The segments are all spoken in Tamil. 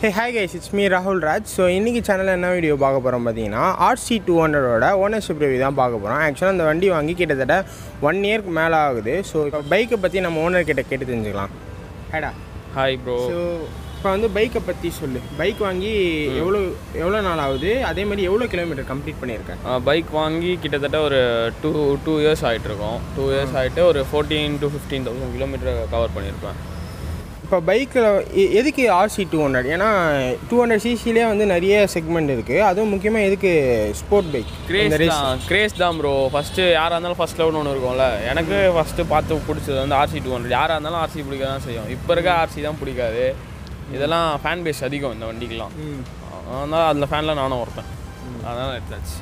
Hey hi guys it's me ராகுல் ராஜ் ஸோ இன்றைக்கி சேனலில் என்ன வீடியோ பார்க்க போகிறோம் பார்த்தீங்கன்னா ஆர்சி டூ ஹண்ட்ரடோட ஓனர்ஷிப் ரிவ்யூ தான் பார்க்க போகிறோம் ஆக்சுவலாக அந்த வண்டி வாங்கி கிட்டத்தட்ட ஒன் இயர்க்கு மேலே ஆகுது ஸோ இப்போ பைக்கை பற்றி நம்ம ஓனர் கிட்ட கேட்டு தெரிஞ்சுக்கலாம் ஹேடா ஹாய் ப்ரோ ஸோ இப்போ வந்து பைக்கை பற்றி சொல்லு பைக் வாங்கி எவ்வளோ எவ்வளோ நாள் ஆகுது அதே மாதிரி எவ்வளோ கிலோமீட்டர் கம்ப்ளீட் பண்ணியிருக்கேன் பைக் வாங்கி கிட்டத்தட்ட ஒரு டூ டூ இயர்ஸ் ஆகிட்ருக்கோம் டூ இயர்ஸ் ஆகிட்டு ஒரு fourteen to fifteen thousand kilometre cover பண்ணியிருப்பேன் இப்போ பைக்கில் எதுக்கு ஆர்சி டூ ஹண்ட்ரட் ஏன்னா டூ ஹண்ட்ரட் சிசிலே வந்து நிறைய செக்மெண்ட் இருக்குது அதுவும் முக்கியமாக எதுக்கு ஸ்போர்ட் பைக் கிரேஸ் தான் கிரேஸ் தான் ப்ரோ ஃபஸ்ட்டு யாராக இருந்தாலும் ஃபஸ்ட் லெவல் ஒன்று இருக்கும்ல எனக்கு ஃபஸ்ட்டு பார்த்து பிடிச்சது வந்து ஆர்சி டூ ஹண்ட்ரட் யாராக இருந்தாலும் ஆர்சி பிடிக்க தான் செய்யும் இப்போ இருக்க ஆர்சி தான் பிடிக்காது இதெல்லாம் ஃபேன் பேஸ் அதிகம் இந்த வண்டிக்கெலாம் அதனால் அதில் ஃபேனில் நானும் ஒருத்தன் அதனால் எடுத்தாச்சு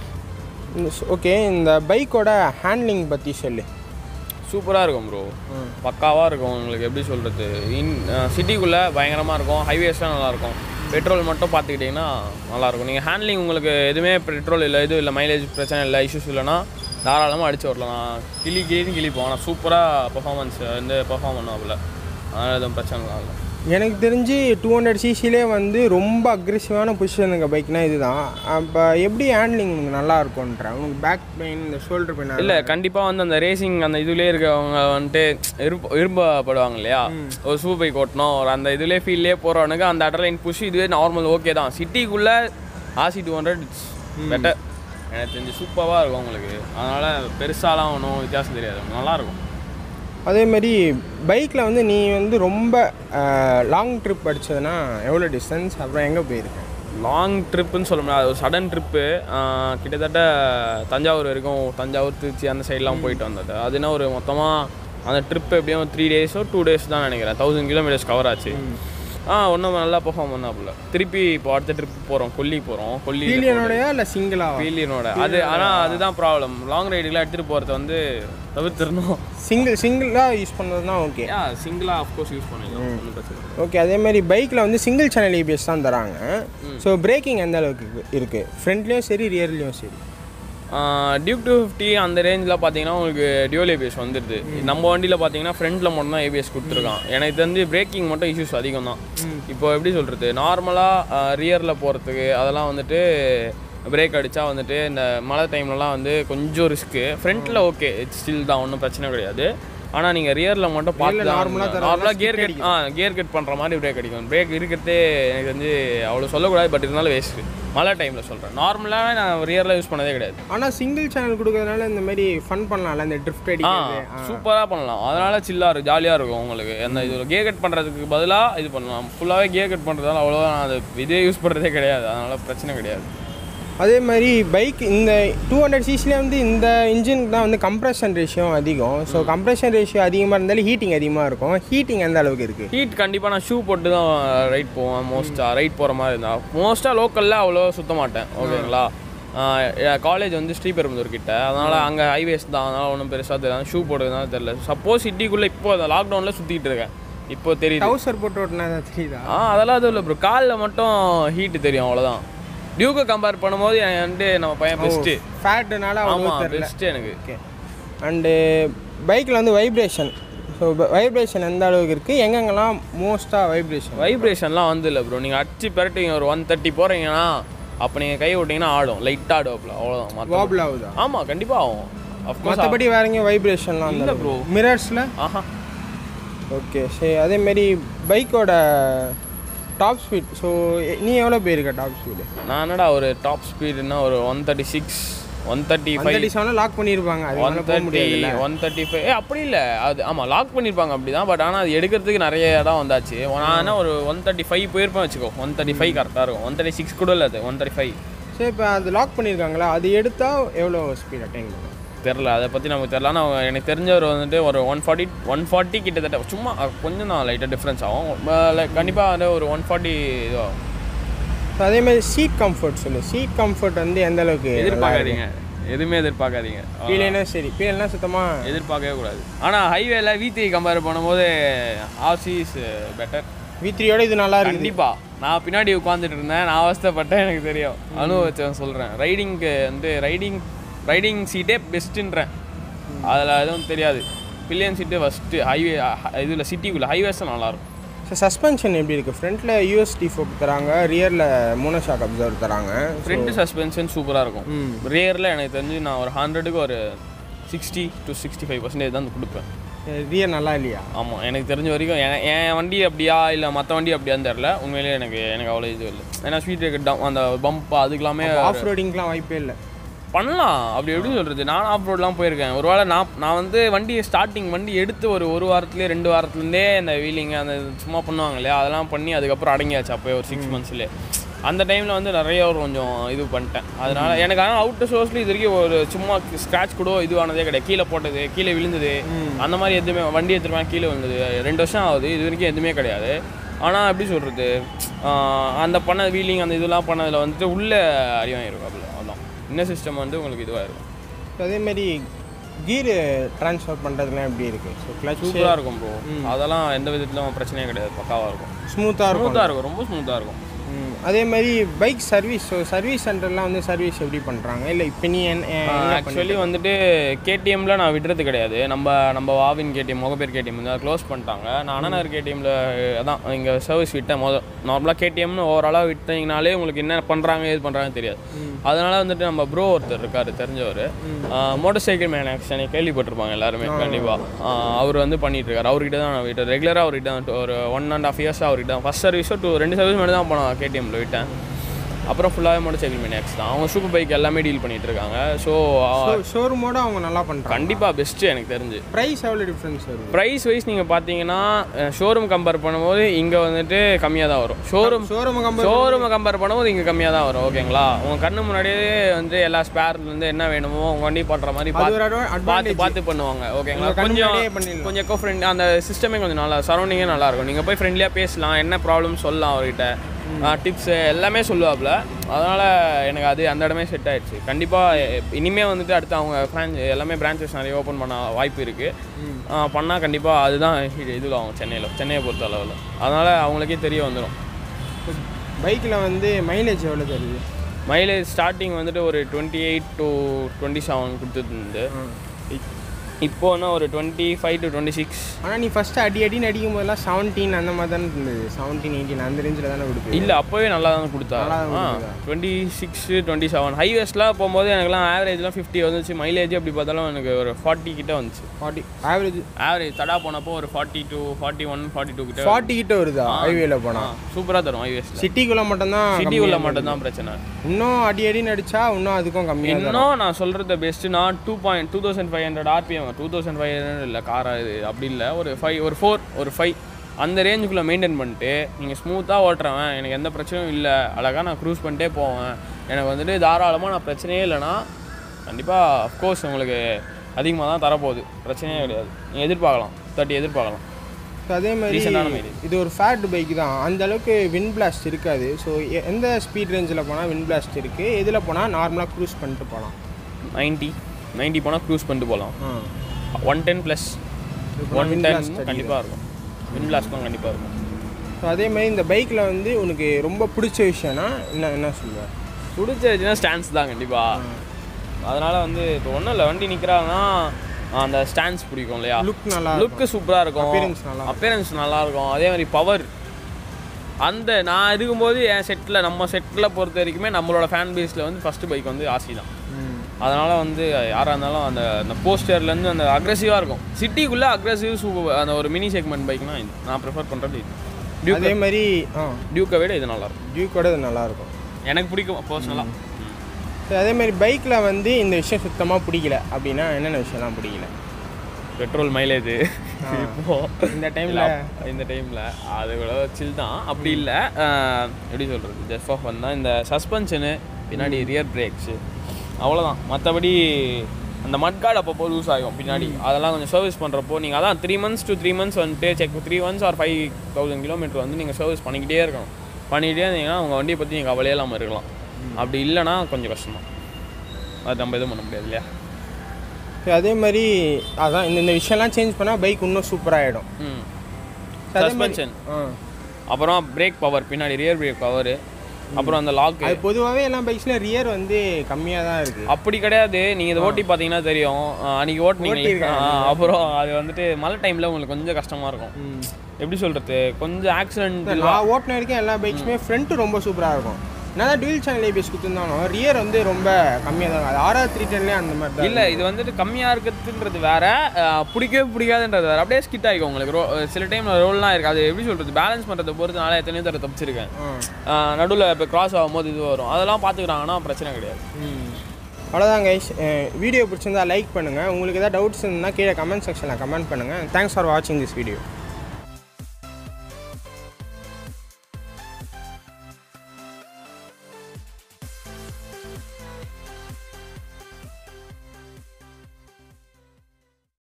ஓகே இந்த பைக்கோட ஹேண்ட்லிங் பற்றி சொல்லு சூப்பராக இருக்கும் ப்ரோ பக்காவாக இருக்கும் உங்களுக்கு எப்படி சொல்கிறது இன் சிட்டிக்குள்ளே பயங்கரமாக இருக்கும் ஹைவேஸ்லாம் நல்லாயிருக்கும் பெட்ரோல் மட்டும் பார்த்துக்கிட்டிங்கன்னா நல்லாயிருக்கும் நீங்கள் ஹேண்ட்லிங் உங்களுக்கு எதுவுமே பெட்ரோல் இல்லை எதுவும் இல்லை மைலேஜ் பிரச்சனை இல்லை இஷ்யூஸ் இல்லைன்னா தாராளமாக அடிச்சு வரலாம் கிளி கிளின்னு கிளிப்போம் ஆனால் சூப்பராக பர்ஃபார்மன்ஸ் வந்து பெர்ஃபார்ம் பண்ணுவாப்புல அதனால் எதுவும் பிரச்சனை இல்லை எனக்கு தெரிஞ்சு டூ ஹண்ட்ரட் சிசிலே வந்து ரொம்ப அக்ரெசிவான பொசிஷனுங்க பைக்னா இதுதான் அப்போ எப்படி ஹேண்ட்லிங் உனக்கு நல்லா இருக்கும்ன்ற உனக்கு பேக் பெயின் இந்த ஷோல்டர் பெயின் இல்லை கண்டிப்பாக வந்து அந்த ரேசிங் அந்த இதுலேயே இருக்கவங்க வந்துட்டு விரும்ப விரும்பப்படுவாங்க இல்லையா ஒரு சூ பைக் ஓட்டணும் ஒரு அந்த இதுலேயே ஃபீல்லே போகிறவனுக்கு அந்த அட்ரலைன் புஷ் இதுவே நார்மல் ஓகே தான் சிட்டிக்குள்ளே ஆசி டூ ஹண்ட்ரட் இட்ஸ் பெட்டர் எனக்கு தெரிஞ்சு சூப்பராக இருக்கும் உங்களுக்கு அதனால் பெருசாலாம் ஒன்றும் வித்தியாசம் தெரியாது நல்லாயிருக்கும் அதேமாரி பைக்கில் வந்து நீ வந்து ரொம்ப லாங் ட்ரிப் அடிச்சதுன்னா எவ்வளோ டிஸ்டன்ஸ் அப்புறம் எங்கே போயிருக்க லாங் ட்ரிப்புன்னு சொல்ல முடியாது ஒரு சடன் ட்ரிப்பு கிட்டத்தட்ட தஞ்சாவூர் வரைக்கும் தஞ்சாவூர் திருச்சி அந்த சைட்லாம் போயிட்டு வந்தது அதுனா ஒரு மொத்தமாக அந்த ட்ரிப் எப்படியும் த்ரீ டேஸோ டூ டேஸ் தான் நினைக்கிறேன் தௌசண்ட் கிலோமீட்டர்ஸ் கவர் ஆச்சு ஆ ஒன்றும் நல்லா பெர்ஃபார்ம் பண்ணாப்புல திருப்பி இப்போ அடுத்த ட்ரிப் போகிறோம் கொல்லி போகிறோம் கொல்லி பீலியனோடயா இல்லை சிங்கிளா வீலியனோட அது ஆனால் அதுதான் ப்ராப்ளம் லாங் ரைடுக்கெலாம் எடுத்துகிட்டு போகிறது வந்து தவிர்த்திருந்தோம் சிங்கிள் சிங்கிளாக யூஸ் பண்ணுறதுனா ஓகே யா சிங்கிளாக அஃப்கோர்ஸ் யூஸ் பண்ணிக்கலாம் ஒன்றும் பிரச்சனை இல்லை ஓகே அதே மாதிரி பைக்கில் வந்து சிங்கிள் சேனல் ஏபிஎஸ் தான் தராங்க ஸோ பிரேக்கிங் எந்த அளவுக்கு இருக்குது ஃப்ரண்ட்லேயும் சரி ரியர்லேயும் சரி டியூக் டூ ஃபிஃப்டி அந்த ரேஞ்சில் பார்த்தீங்கன்னா உங்களுக்கு டியூல் ஏபிஎஸ் வந்துடுது நம்ம வண்டியில் பார்த்தீங்கன்னா ஃப்ரண்ட்டில் மட்டும் தான் ஏபிஎஸ் கொடுத்துருக்கான் எனக்கு தெரிஞ்சு பிரேக்கிங் மட்டும் இஷ்யூஸ் அதிகம் தான் இப்போ எப்படி சொல்கிறது நார்மலாக ரியரில் போகிறதுக்கு அதெல்லாம் வந்துட்டு பிரேக் அடித்தா வந்துட்டு இந்த மழை டைம்லலாம் வந்து கொஞ்சம் ரிஸ்க்கு ஃப்ரண்ட்டில் ஓகே ஸ்டில் தான் ஒன்றும் பிரச்சனை கிடையாது ஆனால் நீங்கள் ரியரில் மட்டும் பார்த்து நார்மலாக நார்மலாக கியர் கட் ஆ கியர் கட் பண்ணுற மாதிரி பிரேக் அடிக்கும் பிரேக் இருக்கிறதே எனக்கு வந்து அவ்வளோ சொல்லக்கூடாது பட் இருந்தாலும் வேஸ்ட்டு மழை டைமில் சொல்கிறேன் நார்மலாக நான் ரியரில் யூஸ் பண்ணதே கிடையாது ஆனால் சிங்கிள் சேனல் கொடுக்கறதுனால இந்த மாதிரி ஃபன் பண்ணலாம்ல இந்த ட்ரிஃப்ட் ஆ அடிக்கிறது சூப்பராக பண்ணலாம் அதனால சில்லாக இருக்கும் ஜாலியாக இருக்கும் உங்களுக்கு அந்த இது கியர் கட் பண்ணுறதுக்கு பதிலாக இது பண்ணலாம் ஃபுல்லாகவே கியர் கட் பண்ணுறதால அவ்வளோவா நான் அது இதே யூஸ் பண்ணுறதே கிடையாது அதனால் பிரச்சனை கிடையாது அதே மாதிரி பைக் இந்த டூ ஹண்ட்ரட் சிசிலே வந்து இந்த இன்ஜினுக்கு தான் வந்து கம்ப்ரெஷன் ரேஷியோ அதிகம் ஸோ கம்ப்ரெஷன் ரேஷியோ அதிகமாக இருந்தாலும் ஹீட்டிங் அதிகமாக இருக்கும் ஹீட்டிங் எந்த அளவுக்கு இருக்குது ஹீட் கண்டிப்பாக நான் ஷூ போட்டு தான் ரைட் போவேன் மோஸ்ட்டாக ரைட் போகிற மாதிரி இருந்தால் மோஸ்ட்டாக லோக்கலில் அவ்வளோ சுத்த மாட்டேன் ஓகேங்களா காலேஜ் வந்து ஸ்ரீபெரும்புதூர் கிட்ட அதனால் அங்கே ஹைவேஸ் தான் அதனால் ஒன்றும் பெருசாக தெரியாது ஷூ போடுறதுனால தெரியல சப்போஸ் சிட்டிக்குள்ளே இப்போ அந்த லாக்டவுனில் சுற்றிட்டு இருக்கேன் இப்போ தெரியுது டவுசர் போட்டு ஓட்டினா தான் தெரியுதா ஆ அதெல்லாம் அது இல்லை ப்ரோ காலில் மட்டும் ஹீட்டு தெரியும் அவ்வளோதான் டியூக்கை கம்பேர் பண்ணும்போது எனக்கு வந்து நம்ம பையன் பெஸ்ட்டு ஃபேட்டுனால அவ்வளோ ஆமாம் தெரியல பெஸ்ட்டு எனக்கு ஓகே அண்டு பைக்கில் வந்து வைப்ரேஷன் ஸோ வைப்ரேஷன் எந்த அளவுக்கு இருக்குது எங்கெங்கெல்லாம் மோஸ்ட்டாக வைப்ரேஷன் வைப்ரேஷன்லாம் வந்து இல்லை ப்ரோ நீங்கள் அடிச்சு பெரட்டிங்க ஒரு ஒன் தேர்ட்டி போகிறீங்கன்னா அப்போ நீங்கள் கை விட்டிங்கன்னா ஆடும் லைட்டாக ஆடுவாப்புல அவ்வளோதான் மற்ற வாபிள் ஆகுதா ஆமாம் கண்டிப்பாக ஆகும் அஃப்கோர்ஸ் மற்றபடி வேற எங்கேயும் வைப்ரேஷன்லாம் இல்லை ப்ரோ மிரர்ஸில் ஆஹா ஓகே சரி அதேமாரி பைக்கோட டாப் ஸ்பீட் ஸோ நீ எவ்வளோ போயிருக்க டாப் ஸ்பீடு நான் என்னடா ஒரு டாப் ஸ்பீடுன்னா ஒரு one thirty six one thirty one five thirty செவனில் லாக் பண்ணியிருப்பாங்க அது ஒன் மேலே போக தேர்ட்டி முடியாதுல்ல ஒன் தேர்ட்டி ஃபைவ் ஏ அப்படி இல்லை அது ஆமாம் லாக் பண்ணியிருப்பாங்க அப்படி தான் பட் ஆனால் அது எடுக்கிறதுக்கு நிறைய இடம் வந்தாச்சு நான் என்ன ஒரு ஒன் தேர்ட்டி ஃபைவ் போயிருப்பேன் வச்சுக்கோ ஒன் தேர்ட்டி ஃபைவ் கரெக்டாக இருக்கும் ஒன் தேர்ட்டி சிக்ஸ் கூட இல்லை அது ஒன் தேர்ட்டி ஃபைவ் சரி இப்போ அது லாக் பண்ணியிருக்காங்களா அது எடுத்தால் எவ்வளோ ஸ்பீட் அட்டைன் பண்ணும் தெரில அதை பற்றி நமக்கு தெரில ஆனால் எனக்கு தெரிஞ்சவர் வந்துட்டு ஒரு ஒன் ஃபார்ட்டி ஒன் ஃபார்ட்டி கிட்டத்தட்ட சும்மா அஹ், கொஞ்சம் தான் லைட்டாக டிஃப்ரென்ஸ் ஆகும் லைக் கண்டிப்பாக வந்து ஒரு ஒன் ஃபார்ட்டி இதுவாகும் ஸோ அதேமாதிரி சீட் கம்ஃபர்ட் சொல்லு சீட் கம்ஃபர்ட் வந்து எந்த அளவுக்கு எதிர்பார்க்காதீங்க எதுவுமே எதிர்பார்க்காதீங்க கீழேனா சரி கீழேனா சுத்தமாக எதிர்பார்க்கவே கூடாது ஆனால் ஹைவேல வி த்ரீ கம்பேர் பண்ணும்போது ஆர்சி இஸ் பெட்டர் வி த்ரீயோட இது நல்லா இருக்குது கண்டிப்பா நான் பின்னாடி உட்காந்துட்டு இருந்தேன் நான் அவஸ்தைப்பட்டேன் எனக்கு தெரியும் அனுபவிச்சேன் சொல்கிறேன் ரைடிங்க்கு வந்து ரைடிங் ரைடிங் சீட்டே பெஸ்ட்டுன்றேன் அதில் எதுவும் தெரியாது பில்லியன் சீட்டு ஃபஸ்ட்டு ஹைவே இதில் சிட்டிக்குள்ளே ஹைவேஸ் நல்லாயிருக்கும் ஸோ சஸ்பென்ஷன் எப்படி இருக்குது ஃப்ரண்ட்டில் யூஎஸ்டி ஃபோக் தராங்க ரியரில் மோனோஷாக் அப்சர்வ் தராங்க ஃப்ரண்ட் சஸ்பென்ஷன் சூப்பராக இருக்கும் ரியரில் எனக்கு தெரிஞ்சு நான் ஒரு ஹண்ட்ரடுக்கு ஒரு sixty to sixty five percentage தான் கொடுப்பேன் ரியர் நல்லா இல்லையா ஆமாம் எனக்கு தெரிஞ்ச வரைக்கும் என் என் வண்டி அப்படியா இல்லை மற்ற வண்டி அப்படியான்னு தெரில உண்மையிலேயே எனக்கு எனக்கு அவ்வளோ இது இல்லை ஏன்னா ஸ்வீட் டவுன் அந்த பம்ப் அதுக்கெல்லாமே ஆஃப் ரோடிங்லாம் வாய்ப்பே இல்லை பண்ணலாம் அப்படி எப்படி சொல்கிறது நான் ஆஃப் ரோட்லாம் போயிருக்கேன் ஒருவேளை நான் நான் வந்து வண்டி ஸ்டார்டிங் வண்டி எடுத்து ஒரு ஒரு வாரத்துலேயே ரெண்டு வாரத்துலேருந்தே அந்த வீலிங் அந்த சும்மா பண்ணுவாங்க இல்லையா அதெல்லாம் பண்ணி அதுக்கப்புறம் அடங்கியாச்சு அப்போ ஒரு சிக்ஸ் மந்த்ஸ்லேயே அந்த டைமில் வந்து நிறைய ஒரு கொஞ்சம் இது பண்ணிட்டேன் அதனால எனக்கு ஆனால் அவுட்டர் சோர்ஸ்ல இது வரைக்கும் ஒரு சும்மா ஸ்க்ராட்ச் கூட இதுவானதே கிடையாது கீழே போட்டது கீழே விழுந்தது அந்த மாதிரி எதுவுமே வண்டி எடுத்துருவேன் கீழே விழுந்தது ரெண்டு வருஷம் ஆகுது இது வரைக்கும் எதுவுமே கிடையாது ஆனால் எப்படி சொல்கிறது அந்த பண்ண வீலிங் அந்த இதெல்லாம் பண்ணதில் வந்துட்டு உள்ளே அறிவாயிருக்கும் அப்படில் அதான் இன்னர் சிஸ்டம் வந்து உங்களுக்கு இதுவாக இருக்கும் ஸோ அதேமாரி கீரு ட்ரான்ஸ்ஃபர் பண்ணுறதுலாம் எப்படி இருக்குது ஸோ கிளச் சூப்பராக இருக்கும் ப்ரோ அதெல்லாம் எந்த விதத்துலையும் பிரச்சனையே கிடையாது பக்காவாக இருக்கும் ஸ்மூத்தாக இருக்கும் ஸ்மூத்தாக இருக்கும் ரொம்ப ஸ்மூத்தாக இருக்கும் ம். அதே மாதிரி பைக் சர்வீஸ் ஸோ சர்வீஸ் சென்டர்லாம் வந்து சர்வீஸ் எப்படி பண்ணுறாங்க இல்லை இப்போ நீ என் ஆக்சுவலி வந்துட்டு கேடிஎம்ல நான் விடுறது கிடையாது நம்ம நம்ம வாவின் கேடிஎம் முகப்பேர் கேடிஎம் வந்து க்ளோஸ் பண்ணிட்டாங்க நான் அண்ணனர் கேடிஎம்ல அதான் இங்கே சர்வீஸ் விட்டேன் மொதல் நார்மலாக கேடிஎம்னு ஓவராலாக விட்டீங்கனாலே உங்களுக்கு என்ன பண்ணுறாங்க ஏது பண்ணுறாங்கன்னு தெரியாது அதனால வந்துட்டு நம்ம ப்ரோ ஒருத்தர் இருக்காரு தெரிஞ்சவர் மோட்டர் சைக்கிள் மேனுஃபேக்சர் கேள்விப்பட்டிருப்பாங்க எல்லாருமே கண்டிப்பாக அவர் வந்து பண்ணிட்டு இருக்காரு அவர்கிட்ட தான் நான் விட்டேன் ரெகுலராக அவர்கிட்ட தான் ஒரு ஒன் அண்ட் ஆஃப் இயர்ஸாக அவர்கிட்ட தான் ஃபஸ்ட் சர்வீஸோ டூ ரெண்டு சர்வீஸ் மட்டும் தான் போனோம் கேடிஎம்ல விட்டேன் அப்புறம் ஃபுல்லாகவே மோட்டர் சைக்கிள் மேனுஃபேக்ஸ் தான் அவங்க சூப்பர் பைக் எல்லாமே டீல் பண்ணிட்டு இருக்காங்க ஸோ ஷோரூமோட அவங்க நல்லா பண்ணுறாங்க கண்டிப்பாக பெஸ்ட்டு எனக்கு தெரிஞ்சு ப்ரைஸ் எவ்வளோ டிஃப்ரென்ஸ் வருது ப்ரைஸ் வைஸ் நீங்கள் பார்த்தீங்கன்னா ஷோரூம் கம்பேர் பண்ணும்போது இங்கே வந்துட்டு கம்மியாக தான் வரும் ஷோரூம் ஷோரூம் கம்பேர் ஷோரூமை கம்பேர் பண்ணும்போது இங்கே கம்மியாக தான் வரும் ஓகேங்களா உங்கள் கண்ணு முன்னாடியே வந்து எல்லா ஸ்பேர்லேருந்து என்ன வேணுமோ உங்கள் வண்டி பண்ணுற மாதிரி அது பார்த்து ஒரு adva- பார்த்து advantage பார்த்து பண்ணுவாங்க ஓகேங்களா உங்க கண்ணு கொஞ்சம் முன்னாடியே பண்ணிடலாம். கொஞ்சம் எக்கோ ஃப்ரெண்ட் அந்த சிஸ்டமே கொஞ்சம் நல்லா சரௌண்டிங்கே நல்லா இருக்கும் நீங்கள் போய் ஃப்ரெண்ட்லியாக பேசலாம் என்ன ப்ராப்ளம் சொல்லலாம் அவர்கிட்ட டிப்ஸு எல்லாமே சொல்லுவாப்புல அதனால் எனக்கு அது அந்த இடமே செட் ஆயிடுச்சு கண்டிப்பாக இனிமே வந்துட்டு அடுத்து அவங்க ஃப்ரான்ச் எல்லாமே பிரான்ச்சஸ் நிறைய ஓப்பன் பண்ண வாய்ப்பு இருக்குது பண்ணால் கண்டிப்பாக அதுதான் இதில் ஆகும் சென்னையில் சென்னையை பொறுத்த அளவில் அதனால் அவங்களுக்கே தெரிய வந்துடும் பைக்கில் வந்து மைலேஜ் எவ்வளோ தருது மைலேஜ் ஸ்டார்டிங் வந்துட்டு ஒரு twenty eight to twenty seven கொடுத்துருந்து இப்போனா ஒரு twenty five to twenty six ஆனால் நீ ஃபஸ்ட்டு அடி அடின்னு அடிக்கும் போதெல்லாம் செவன்டீன் அந்த மாதிரி தானே இருந்தது செவன்டீன் எயிட்டீன் அந்த ரேஞ்சில் தானே கொடுக்குது இல்லை அப்போவே நல்லா தான் கொடுத்தா நல்லா தான் ஆ கொடுத்ததா? டுவெண்ட்டி சிக்ஸ் டுவெண்ட்டி செவன் ஹைவேஸ்லாம் போகும்போது எனக்குலாம் ஆவரேஜ்லாம் ஃபிஃப்டி வந்துச்சு மைலேஜ் அப்படி பார்த்தாலும் எனக்கு ஒரு ஃபார்ட்டி கிட்ட வந்துச்சு ஃபார்ட்டி ஆவரேஜ் ஆவரேஜ் தடா போனப்போ ஒரு forty two forty one forty two கிட்ட ஃபார்ட்டி கிட்ட வருதா ஹைவேல போனால் சூப்பராக தரும் ஹைவேஸில் சிட்டிக்குள்ளே மட்டும்தான் சிட்டி உள்ள மட்டும்தான் பிரச்சனை இன்னும் அடி அடின்னு அடிச்சா இன்னும் அதுக்கும் கம்மியாக இன்னும் நான் சொல்கிறது பெஸ்ட்டுனா two point two thousand five hundred RPM two thousand five hundred இல்லை காரா இது அப்படி இல்லை ஒரு ஃபைவ் ஒரு ஃபோர் ஒரு ஃபைவ் அந்த ரேஞ்சுக்குள்ளே மெயின்டைன் பண்ணிட்டு நீங்கள் ஸ்மூத்தாக ஓட்டுறவன் எனக்கு எந்த பிரச்சனையும் இல்லை அழகாக நான் க்ரூஸ் பண்ணிட்டே போவேன் எனக்கு வந்துட்டு தாராளமாக நான் பிரச்சனையே இல்லைன்னா கண்டிப்பாக அஃப்கோர்ஸ் உங்களுக்கு அதிகமாக தான் தரப்போகுது பிரச்சனையே கிடையாது நீங்கள் எதிர்பார்க்கலாம் தேர்ட்டி எதிர்பார்க்கலாம் ஸோ அதே மாதிரி Decent-ஆன mileage. இது ஒரு ஃபேட் பைக் தான் அந்த அளவுக்கு வின் பிளாஸ்ட் இருக்காது ஸோ எந்த ஸ்பீட் ரேஞ்சில் போனால் வின் பிளாஸ்ட் இருக்குது எதில் போனால் நார்மலாக க்ரூஸ் பண்ணிட்டு போகலாம் நைன்ட்டி நைன்ட்டி போனால் க்ரூஸ் பண்ணிட்டு போகலாம் ஆ one ten plus one wind ten blast அடிக்குது. கண்டிப்பாக இருக்கும் வின் பிளாஸ்ட்டும் கண்டிப்பாக இருக்கும் ஸோ அதே மாதிரி இந்த பைக்கில் வந்து உனக்கு ரொம்ப பிடிச்ச விஷயம்னா என்ன என்ன சொல்லுவேன் பிடிச்சிருச்சுன்னா ஸ்டாண்ட்ஸ் தான் கண்டிப்பாக அதனால் வந்து இப்போ ஒன்றும் இல்லை வண்டி நிற்கிறாங்கன்னா அந்த ஸ்டாண்ட்ஸ் பிடிக்கும் இல்லையா லுக் நல்லா லுக்கு சூப்பராக இருக்கும் Appearance நல்லா அப்பியரன்ஸ் நல்லா இருக்கும் அதே மாதிரி பவர் அந்த நான் இருக்கும்போது என் செட்டில் நம்ம செட்டில் பொறுத்த வரைக்குமே நம்மளோட ஃபேன் பேஸில் வந்து ஃபஸ்ட்டு பைக் வந்து ஆசி தான் ம் அதனால் வந்து யாராக இருந்தாலும் அந்த அந்த போஸ்டர்லேருந்து அந்த அக்ரெசிவாக இருக்கும் சிட்டிக்குள்ளே அக்ரெசிவ் சூப்பர் அந்த ஒரு மினி செக்மெண்ட் பைக்னா இது நான் ப்ரிஃபர் பண்ணுறது இது டியூக் அதே மாதிரி ஆ டியூக்கை விட இது நல்லாயிருக்கும் டியூக்கோட இது நல்லாயிருக்கும் எனக்கு பிடிக்கும் பர்சனலாக ஸோ அதே மாதிரி பைக்கில் வந்து இந்த விஷயம் சுத்தமாக பிடிக்கல அப்படின்னா என்னென்ன விஷயம்லாம் பிடிக்கல பெட்ரோல் மைலேஜ் இப்போ இந்த டைமில் இந்த டைமில் அது கூட சில் தான் அப்படி இல்லை எப்படி சொல்கிறது ஜஸ்ட் ஆஃப் தான் இந்த சஸ்பென்ஷனு பின்னாடி ரியர் பிரேக்ஸு அவ்வளோதான் மற்றபடி அந்த மட்கார்டு அப்பப்போ லூஸ் ஆகும் பின்னாடி அதெல்லாம் கொஞ்சம் சர்வீஸ் பண்ணுறப்போ நீங்கள் அதான் three months to three months வந்துட்டு check three months or five thousand kilometre வந்து நீங்கள் சர்வீஸ் பண்ணிக்கிட்டே இருக்கணும் பண்ணிக்கிட்டே இருந்தீங்கன்னா உங்கள் வண்டியை பற்றி நீங்கள் கவலையே இல்லாமல் இருக்கலாம் அப்படி இல்லைன்னா கொஞ்சம் கஷ்டம்தான் அது நம்ம எதுவும் பண்ண முடியாது இல்லையா ஸோ அதே மாதிரி அதான் இந்த இந்த விஷயம்லாம் சேஞ்ச் பண்ணால் பைக் இன்னும் சூப்பராகிடும் ம் அதே மாதிரி சஸ்பென்ஷன் ஆ அப்புறம் பிரேக் பவர் பின்னாடி ரியர் பிரேக் பவர் அப்புறம் அந்த லாக் அது பொதுவாகவே எல்லா பைக்ஸ்லையும் ரியர் வந்து கம்மியாக தான் இருக்குது அப்படி கிடையாது நீங்கள் இதை ஓட்டி பார்த்தீங்கன்னா தெரியும் அஹ் அன்னைக்கு ஓட்டினீங்க ஓட்டியிருக்காங்க. அப்புறம் அது வந்துட்டு மழை டைமில் உங்களுக்கு கொஞ்சம் கஷ்டமாக இருக்கும் எப்படி சொல்கிறது கொஞ்சம் ஆக்சிடென்ட் நான் ஓட்டின வரைக்கும் எல்லா பைக்ஸுமே ஃப்ரண்ட்டு ரொம்ப சூப்பராக இருக்கும் என்னதான் டியூல் சேனல் ஏபிஎஸ் கொடுத்துருந்தாலும் ரியர் வந்து ரொம்ப கம்மியாக தான் இருக்கும் அது ஆர்ஆர் த்ரீ டென்லேயே அந்த மாதிரி தான் இல்லை இது வந்துட்டு கம்மியாக இருக்கிறதுன்றது வேற அஹ் பிடிக்கவே பிடிக்காதுன்றது வேற அப்படியே ஸ்கிட் ஆகிக்கும் உங்களுக்கு ரோ சில டைம் ரோல்லாம் இருக்குது அது எப்படி சொல்கிறது பேலன்ஸ் பண்ணுறதை பொறுத்து நாளே எத்தனையோ தடவை தப்பிச்சிருக்கேன் நடுவில் இப்போ கிராஸ் ஆகும்போது இது வரும் அதெல்லாம் பார்த்துக்கிறாங்கன்னா பிரச்சனை கிடையாது அவ்வளோதான் கைஸ் வீடியோ பிடிச்சிருந்தா லைக் பண்ணுங்கள் உங்களுக்கு ஏதாவது டவுட்ஸ் இருந்தால் கீழே கமெண்ட் செக்ஷனில் கமெண்ட் பண்ணுங்கள் தேங்க்ஸ் ஃபார் வாட்சிங் திஸ் வீடியோ